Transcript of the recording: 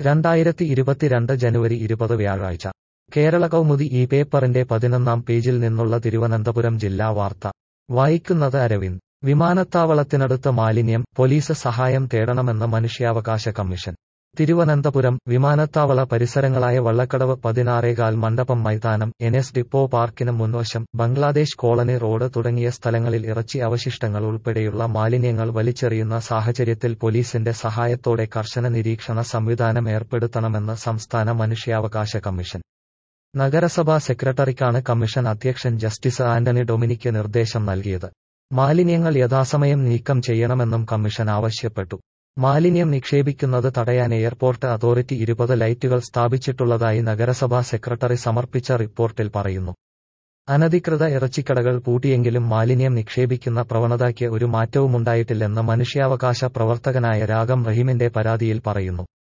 രണ്ടായിരത്തി ഇരുപത്തിരണ്ട് ജനുവരി ഇരുപത് വ്യാഴാഴ്ച കേരള കൗമുദി ഈ പേപ്പറിന്റെ പതിനൊന്നാം പേജിൽ നിന്നുള്ള തിരുവനന്തപുരം ജില്ലാ വാർത്ത വായിക്കുന്നത് അരവിന്ദ് വിമാനത്താവളത്തിനടുത്ത് മാലിന്യം പോലീസ് സഹായം തേടണമെന്ന് മനുഷ്യാവകാശ കമ്മീഷൻ തിരുവനന്തപുരം വിമാനത്താവള പരിസരങ്ങളായ വള്ളക്കടവ് പതിനാറേകാൽ മണ്ഡപം മൈതാനം എൻ എസ് ഡിപ്പോ പാർക്കിന് മുൻവശം ബംഗ്ലാദേശ് കോളനി റോഡ് തുടങ്ങിയ സ്ഥലങ്ങളിൽ ഇറച്ചി അവശിഷ്ടങ്ങൾ ഉൾപ്പെടെയുള്ള മാലിന്യങ്ങൾ വലിച്ചെറിയുന്ന സാഹചര്യത്തിൽ പോലീസിന്റെ സഹായത്തോടെ കർശന നിരീക്ഷണ സംവിധാനം ഏർപ്പെടുത്തണമെന്ന് സംസ്ഥാന മനുഷ്യാവകാശ കമ്മീഷൻ നഗരസഭാ സെക്രട്ടറിക്കാണ് കമ്മീഷൻ അധ്യക്ഷൻ ജസ്റ്റിസ് ആന്റണി ഡൊമിനിക്ക് നിർദ്ദേശം നൽകിയത് മാലിന്യങ്ങൾ യഥാസമയം നീക്കം ചെയ്യണമെന്നും കമ്മീഷൻ ആവശ്യപ്പെട്ടു മാലിന്യം നിക്ഷേപിക്കുന്നത് തടയാൻ എയർപോർട്ട് അതോറിറ്റി ഇരുപത് ലൈറ്റുകൾ സ്ഥാപിച്ചിട്ടുള്ളതായി നഗരസഭാ സെക്രട്ടറി സമർപ്പിച്ച റിപ്പോർട്ടിൽ പറയുന്നു അനധികൃത ഇറച്ചിക്കടകൾ പൂട്ടിയെങ്കിലും മാലിന്യം നിക്ഷേപിക്കുന്ന പ്രവണതയ്ക്ക് ഒരു മാറ്റവുമുണ്ടായിട്ടില്ലെന്ന് മനുഷ്യാവകാശ പ്രവർത്തകനായ രാഗം റഹീമിന്റെ പരാതിയിൽ പറയുന്നു